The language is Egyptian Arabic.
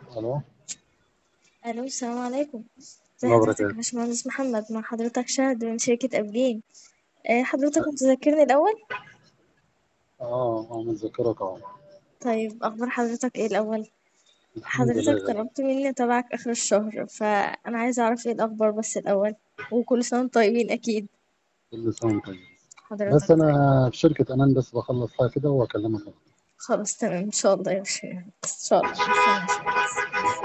الو الو السلام عليكم ازي الله حضرتك يا وبركاته باشمهندس محمد مع حضرتك شهد من شركة أبجين آه، حضرتك متذكرني الأول اه اه متذكرك اه طيب أخبار حضرتك إيه الأول الحمد لله حضرتك يا غالي طلبت مني أتابعك آخر الشهر فأنا عايزة أعرف إيه الأخبار بس الأول وكل سنة وانتم طيبين أكيد كل سنه وانت طيب بس حضرتك انا طيب في شركه امان بس بخلص حاجه كده واكلمك خلاص تمام إن شاء الله يا باشمهندس إن شاء الله مع السلامة يا باشمهندس